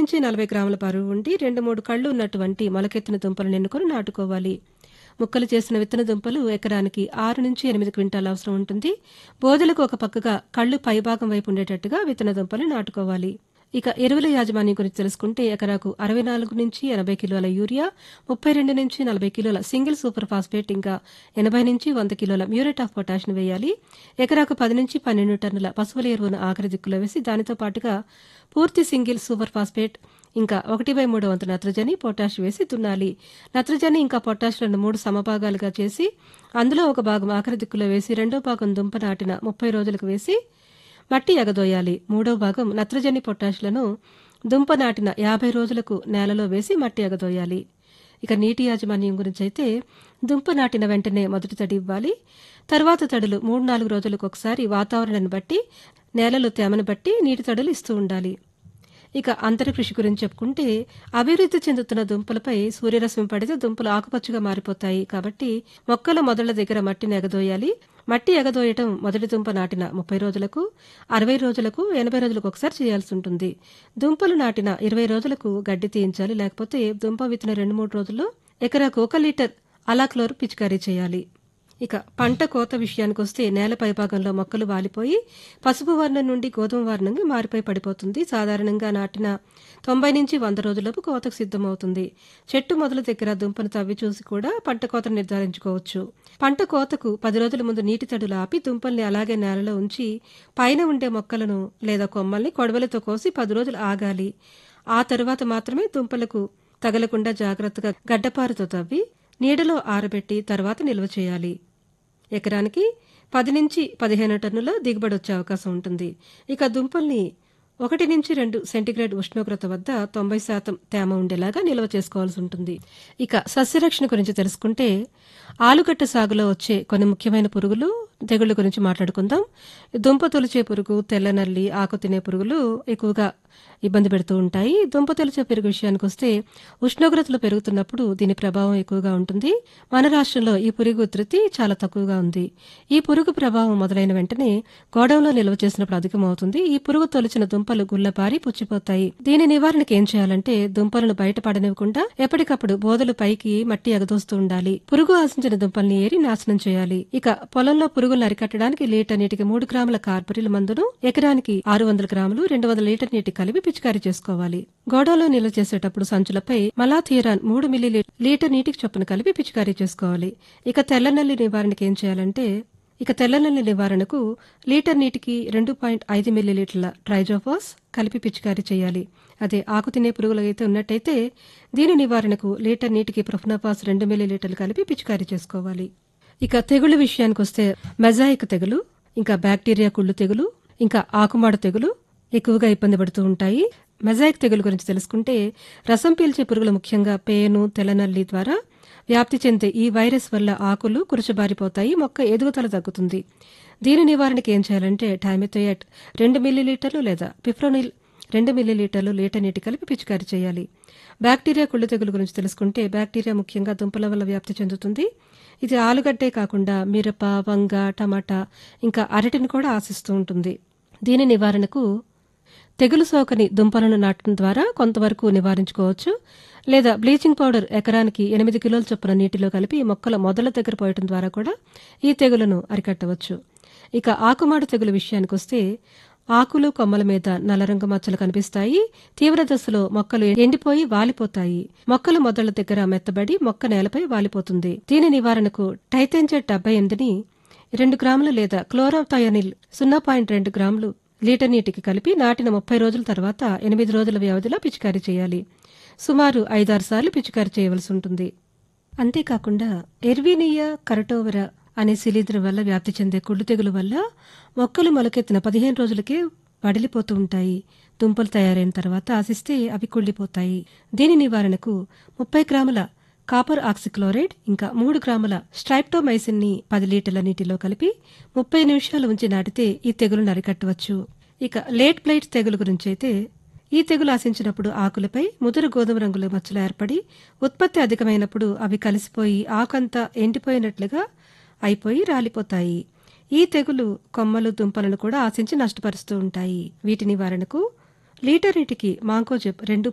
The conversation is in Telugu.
నుంచి నలభై గ్రాముల బరువు ఉండి రెండు మూడు కళ్ళు ఉన్నటువంటి మొలకెత్తిన దుంపలను ఎన్నుకొని నాటుకోవాలి ముక్కలు చేసిన విత్తన దుంపలు ఎకరానికి ఆరు నుంచి ఎనిమిది క్వింటాల అవసరం ఉంటుంది బోదెలకు ఒక పక్కగా కళ్ళు పైభాగం వైపు ఉండేటట్టుగా విత్తన దుంపలు నాటుకోవాలి ఇక ఎరువుల యాజమాన్యం గురించి తెలుసుకుంటే ఎకరాకు అరవై నాలుగు నుంచి ఎనభై కిలోల యూరియా ముప్పై రెండు నుంచి నలభై కిలోల సింగిల్ సూపర్ ఫాస్ఫేట్ ఇంకా ఎనభై నుంచి వంద కిలోల మ్యూరేట్ ఆఫ్ పొటాష్ను వేయాలి ఎకరాకు పది నుంచి పన్నెండు టన్నుల పశువుల ఎరువును ఆఖరి దిక్కులో వేసి దానితో పాటుగా పూర్తి సింగిల్ సూపర్ ఫాస్ఫేట్ ఇంకా ఒకటి బై మూడు వంతు నత్రజని పొటాష్ వేసి దున్నాలి నత్రజని ఇంకా పొటాష్లను మూడు సమభాగాలుగా చేసి అందులో ఒక భాగం ఆఖరి దిక్కులో వేసి రెండో భాగం దుంప నాటిన ముప్పై రోజులకు వేసి మట్టి ఎగదోయాలి మూడో భాగం నత్రజని పొటాష్లను దుంప నాటిన యాభై రోజులకు నేలలో వేసి మట్టి ఎగదోయాలి ఇక నీటి యాజమాన్యం గురించి అయితే దుంప నాటిన వెంటనే మొదటి తడి ఇవ్వాలి తర్వాత తడులు మూడు నాలుగు రోజులకు ఒకసారి వాతావరణాన్ని బట్టి నేలలో తేమను బట్టి నీటి తడులు ఇస్తూ ఉండాలి ఇక అంతర కృషి గురించి చెప్పుకుంటే అభివృద్ధి చెందుతున్న దుంపలపై సూర్యరశ్మి పడితే దుంపలు ఆకుపచ్చగా మారిపోతాయి కాబట్టి మొక్కల మొదళ్ల దగ్గర మట్టిని ఎగదోయాలి మట్టి ఎగదోయటం మొదటి దుంప నాటిన ముప్పై రోజులకు అరవై రోజులకు ఎనభై రోజులకు ఒకసారి చేయాల్సి ఉంటుంది దుంపలు నాటిన ఇరవై రోజులకు గడ్డి తీయించాలి లేకపోతే దుంప విత్తిన రెండు మూడు రోజుల్లో ఎకరాకు ఒక లీటర్ అలాక్లోర్ పిచికారీ చేయాలి ఇక పంట కోత విషయానికి వస్తే నేల పైభాగంలో మొక్కలు వాలిపోయి పసుపు వర్ణం నుండి గోధుమ వర్ణంగా మారిపోయి పడిపోతుంది సాధారణంగా నాటిన తొంభై నుంచి వంద రోజులకు కోతకు సిద్ధమవుతుంది చెట్టు మొదల దగ్గర దుంపను తవ్వి చూసి కూడా పంట కోతను నిర్ధారించుకోవచ్చు పంట కోతకు పది రోజుల ముందు నీటి తడులు ఆపి దుంపల్ని అలాగే నేలలో ఉంచి పైన ఉండే మొక్కలను లేదా కొమ్మల్ని కొడవలతో కోసి పది రోజులు ఆగాలి ఆ తరువాత మాత్రమే దుంపలకు తగలకుండా జాగ్రత్తగా గడ్డపారుతో తవ్వి నీడలో ఆరబెట్టి తర్వాత నిల్వ చేయాలి ఎకరానికి పది నుంచి పదిహేను టన్నుల దిగుబడి వచ్చే అవకాశం ఉంటుంది ఇక దుంపల్ని ఒకటి నుంచి రెండు సెంటీగ్రేడ్ ఉష్ణోగ్రత వద్ద తొంభై శాతం తేమ ఉండేలాగా నిల్వ చేసుకోవాల్సి ఉంటుంది ఇక సస్యరక్షణ గురించి తెలుసుకుంటే ఆలుగడ్డ సాగులో వచ్చే కొన్ని ముఖ్యమైన పురుగులు తెగుళ్ళ గురించి మాట్లాడుకుందాం దుంప తొలిచే పురుగు తెల్లనల్లి ఆకు తినే పురుగులు ఎక్కువగా ఇబ్బంది పెడుతూ ఉంటాయి దుంప తొలిచే పురుగు విషయానికి వస్తే ఉష్ణోగ్రతలు పెరుగుతున్నప్పుడు దీని ప్రభావం ఎక్కువగా ఉంటుంది మన రాష్ట్రంలో ఈ పురుగు ఉధృతి చాలా తక్కువగా ఉంది ఈ పురుగు ప్రభావం మొదలైన వెంటనే గోడౌన్లో నిల్వ చేసినప్పుడు అధికమవుతుంది ఈ పురుగు తొలిచిన దుంపలు గుల్లపారి పుచ్చిపోతాయి దీని నివారణకు ఏం చేయాలంటే దుంపలను బయటపడనివ్వకుండా ఎప్పటికప్పుడు బోదలు పైకి మట్టి ఎగదోస్తూ ఉండాలి పురుగు ఆశించిన దుంపల్ని ఏరి నాశనం చేయాలి ఇక పొలంలో పురుగులను అరికట్టడానికి లీటర్ నీటికి మూడు గ్రాముల కార్బరిల్ మందును ఎకరానికి ఆరు వందల గ్రాములు రెండు వందల లీటర్ నీటి కలిపి పిచికారీ చేసుకోవాలి గోడలో నిల్వ చేసేటప్పుడు సంచులపై మలాథియరాన్ మూడు మిల్లీ లీటర్ నీటికి చొప్పున కలిపి పిచికారీ చేసుకోవాలి ఇక తెల్లనల్లి నివారణకి ఏం చేయాలంటే ఇక తెల్లనల్లి నివారణకు లీటర్ నీటికి రెండు పాయింట్ ఐదు మిల్లీలీటర్ల ట్రైజోఫాస్ కలిపి పిచికారీ చేయాలి అదే ఆకు తినే పురుగులు అయితే ఉన్నట్టయితే దీని నివారణకు లీటర్ నీటికి ప్రొఫ్నోఫాస్ రెండు మిల్లీలీటర్లు కలిపి పిచికారీ చేసుకోవాలి ఇక తెగుళ్ళ విషయానికి వస్తే మెజాయిక్ తెగులు ఇంకా బ్యాక్టీరియా కుళ్ళు తెగులు ఇంకా ఆకుమాడ తెగులు ఎక్కువగా ఇబ్బంది పడుతూ ఉంటాయి మెజాయిక్ తెగులు గురించి తెలుసుకుంటే రసం పీల్చే పురుగులు ముఖ్యంగా పేను తెల్లనల్లి ద్వారా వ్యాప్తి చెందే ఈ వైరస్ వల్ల ఆకులు కురచబారిపోతాయి మొక్క ఎదుగుదల తగ్గుతుంది దీని నివారణకి ఏం చేయాలంటే టామిథోయట్ రెండు మిల్లీలీటర్లు లేదా పిఫ్రోనిల్ రెండు మిల్లీలీటర్లు లీటర్ నీటి కలిపి పిచికారీ చేయాలి బ్యాక్టీరియా కుళ్ళు తెగులు గురించి తెలుసుకుంటే బ్యాక్టీరియా ముఖ్యంగా దుంపల వల్ల వ్యాప్తి చెందుతుంది ఇది ఆలుగడ్డే కాకుండా మిరప వంగ టమాటా ఇంకా అరటిని కూడా ఆశిస్తూ ఉంటుంది దీని నివారణకు తెగులు సోకని దుంపలను నాటడం ద్వారా కొంతవరకు నివారించుకోవచ్చు లేదా బ్లీచింగ్ పౌడర్ ఎకరానికి ఎనిమిది కిలోల చొప్పున నీటిలో కలిపి మొక్కల మొదల దగ్గర పోయటం ద్వారా కూడా ఈ తెగులను అరికట్టవచ్చు ఇక ఆకుమాడు తెగులు విషయానికి వస్తే ఆకులు కొమ్మల మీద నల్లరంగు మచ్చలు కనిపిస్తాయి తీవ్ర దశలో మొక్కలు ఎండిపోయి వాలిపోతాయి మొక్కలు మొదళ్ల దగ్గర మెత్తబడి మొక్క నేలపై వాలిపోతుంది దీని నివారణకు టైతెంజెట్ డెబ్బై ఎనిమిదిని రెండు గ్రాములు లేదా క్లోరోథయోనిల్ సున్నా పాయింట్ రెండు గ్రాములు లీటర్ నీటికి కలిపి నాటిన ముప్పై రోజుల తర్వాత ఎనిమిది రోజుల వ్యవధిలో పిచికారీ చేయాలి సుమారు ఐదారు సార్లు పిచికారీ చేయవలసి ఉంటుంది అంతేకాకుండా ఎర్వీనియా కరటోవరా అనే శిలీంధ్రం వల్ల వ్యాప్తి చెందే కుళ్ళు తెగులు వల్ల మొక్కలు మొలకెత్తిన పదిహేను రోజులకే వడిలిపోతూ ఉంటాయి దుంపలు తయారైన తర్వాత ఆశిస్తే అవి కుళ్ళిపోతాయి దీని నివారణకు ముప్పై గ్రాముల కాపర్ ఆక్సిక్లోరైడ్ ఇంకా మూడు గ్రాముల స్ట్రైప్టోమైసిన్ ని పది లీటర్ల నీటిలో కలిపి ముప్పై నిమిషాలు ఉంచి నాటితే ఈ తెగులును అరికట్టవచ్చు ఇక లేట్ ప్లైట్ తెగులు గురించి అయితే ఈ తెగులు ఆశించినప్పుడు ఆకులపై ముదురు గోధుమ రంగుల మచ్చలు ఏర్పడి ఉత్పత్తి అధికమైనప్పుడు అవి కలిసిపోయి ఆకంతా ఎండిపోయినట్లుగా అయిపోయి రాలిపోతాయి ఈ తెగులు కొమ్మలు దుంపలను కూడా ఆశించి నష్టపరుస్తూ ఉంటాయి వీటి నివారణకు లీటర్ నీటికి మాంకోజెబ్ రెండు